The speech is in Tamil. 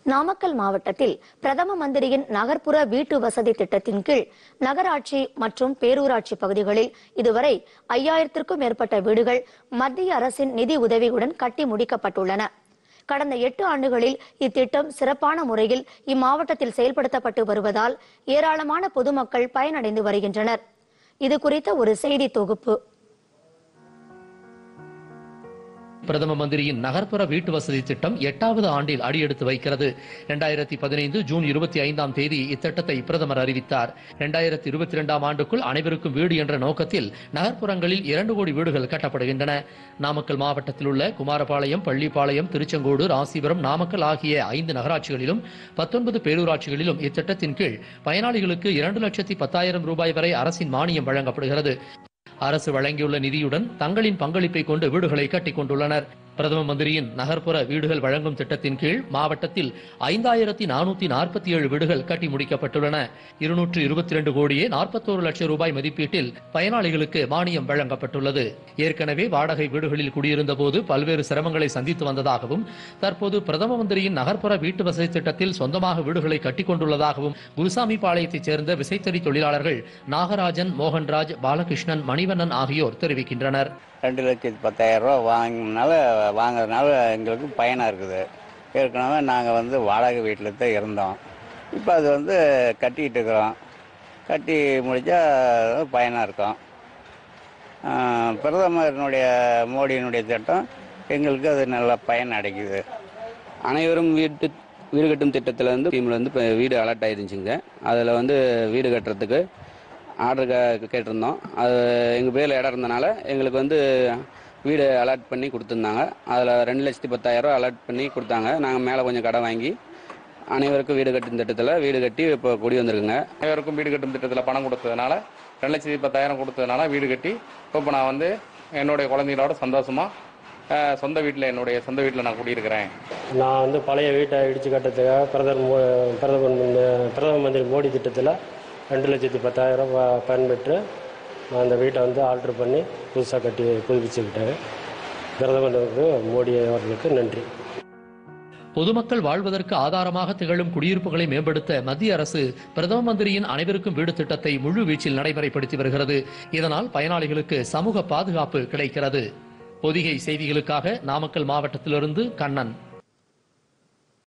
நாமக்கல் மாவட்டத்தில் பிரதம மந்திரியின் நகர்ப்புற வீட்டு வசதி திட்டத்தின் கீழ் நகராட்சி மற்றும் பேரூராட்சி பகுதிகளில் இதுவரை ஐயாயிரத்திற்கும் மேற்பட்ட வீடுகள் மத்திய அரசின் நிதி உதவியுடன் கட்டி முடிக்கப்பட்டுள்ளன கடந்த எட்டு ஆண்டுகளில் இத்திட்டம் சிறப்பான முறையில் இம்மாவட்டத்தில் செயல்படுத்தப்பட்டு வருவதால் ஏராளமான பொதுமக்கள் பயனடைந்து வருகின்றனர் இது குறித்த ஒரு செய்தி தொகுப்பு பிரதம மந்திரியின் நகர்ப்புற வீட்டு வசதி திட்டம் எட்டாவது ஆண்டில் அடியெடுத்து வைக்கிறது இரண்டாயிரத்தி பதினைந்து ஜூன் இருபத்தி ஐந்தாம் தேதி இத்திட்டத்தை பிரதமர் அறிவித்தார் இரண்டாயிரத்தி இருபத்தி இரண்டாம் ஆண்டுக்குள் அனைவருக்கும் வீடு என்ற நோக்கத்தில் நகர்ப்புறங்களில் இரண்டு கோடி வீடுகள் கட்டப்படுகின்றன நாமக்கல் மாவட்டத்தில் உள்ள குமாரபாளையம் பள்ளிப்பாளையம் திருச்செங்கோடு ராசிபுரம் நாமக்கல் ஆகிய ஐந்து நகராட்சிகளிலும் பத்தொன்பது பேரூராட்சிகளிலும் இத்திட்டத்தின் கீழ் பயனாளிகளுக்கு இரண்டு லட்சத்தி பத்தாயிரம் ரூபாய் வரை அரசின் மானியம் வழங்கப்படுகிறது அரசு வழங்கியுள்ள நிதியுடன் தங்களின் பங்களிப்பை கொண்டு வீடுகளை கட்டிக் கொண்டுள்ளனர் பிரதம மந்திரியின் நகர்ப்புற வீடுகள் வழங்கும் திட்டத்தின் கீழ் மாவட்டத்தில் ஐந்தாயிரத்தி நானூத்தி நாற்பத்தி ஏழு வீடுகள் கட்டி முடிக்கப்பட்டுள்ளன இருநூற்று இருபத்தி இரண்டு கோடியே நாற்பத்தோரு லட்சம் ரூபாய் மதிப்பீட்டில் பயனாளிகளுக்கு மானியம் வழங்கப்பட்டுள்ளது ஏற்கனவே வாடகை வீடுகளில் குடியிருந்த போது பல்வேறு சிரமங்களை சந்தித்து வந்ததாகவும் தற்போது பிரதம மந்திரியின் நகர்ப்புற வீட்டு வசதி திட்டத்தில் சொந்தமாக வீடுகளை கட்டிக் கொண்டுள்ளதாகவும் குருசாமி பாளையத்தைச் சேர்ந்த விசைத்தறி தொழிலாளர்கள் நாகராஜன் மோகன்ராஜ் பாலகிருஷ்ணன் மணிவண்ணன் ஆகியோர் தெரிவிக்கின்றனர் ரெண்டு லட்சத்தி பத்தாயிரம் ரூபா வாங்கினால வாங்குறதுனால எங்களுக்கு பயனாக இருக்குது ஏற்கனவே நாங்கள் வந்து வாடகை வீட்டில் தான் இருந்தோம் இப்போ அது வந்து கட்டிக்கிட்டு இருக்கிறோம் கட்டி முடித்தா பயனாக இருக்கும் ஆஹ் பிரதமரினுடைய மோடியினுடைய திட்டம் எங்களுக்கு அது நல்ல பயன் அடைக்குது அனைவரும் வீட்டு வீடு கட்டும் திட்டத்தில் வந்து டீமில் வந்து இப்போ வீடு அலர்ட் ஆயிருந்துச்சுங்க அதில் வந்து வீடு கட்டுறதுக்கு ஆர்டர் கேட்டிருந்தோம் அது எங்கள் பேரில் இடம் இருந்தனால எங்களுக்கு வந்து வீடு அலாட் பண்ணி கொடுத்துருந்தாங்க அதில் ரெண்டு லட்சத்தி பத்தாயிரம் அலாட் பண்ணி கொடுத்தாங்க நாங்கள் மேலே கொஞ்சம் கடன் வாங்கி அனைவருக்கும் வீடு கட்டும் திட்டத்தில் வீடு கட்டி இப்போ குடி வந்திருக்குங்க அனைவருக்கும் வீடு கட்டும் திட்டத்தில் பணம் கொடுத்ததுனால ரெண்டு லட்சத்தி பத்தாயிரம் கொடுத்ததுனால வீடு கட்டி இப்போ நான் வந்து என்னுடைய குழந்தைகளோட சந்தோஷமாக சொந்த வீட்டில் என்னுடைய சொந்த வீட்டில் நான் குடியிருக்கிறேன் நான் வந்து பழைய வீட்டை இடித்து கட்டுறதுக்காக பிரதமர் மோ பிரதமர் மந்த- பிரதம மந்திரி மோடி திட்டத்தில் ரெண்டு லட்சத்தி பத்தாயிரம் ப- பயன்பெற்று நான் அந்த வீட்டை வந்து ஆல்ட்ரு பண்ணி புதுசாக கட்டி புதுப்பிச்சுக்கிட்டேன் பிரதமருக்கு மோடி அவர்களுக்கு நன்றி பொதுமக்கள் வாழ்வதற்கு ஆதாரமாக திகழும் குடியிருப்புகளை மேம்படுத்த மத்திய அரசு பிரதம மந்திரியின் அனைவருக்கும் வீடு திட்டத்தை முழு வீச்சில் நடைமுறைப்படுத்தி வருகிறது இதனால் பயனாளிகளுக்கு சமூக பாதுகாப்பு கிடைக்கிறது பொதிகை செய்திகளுக்காக நாமக்கல் மாவட்டத்திலிருந்து கண்ணன்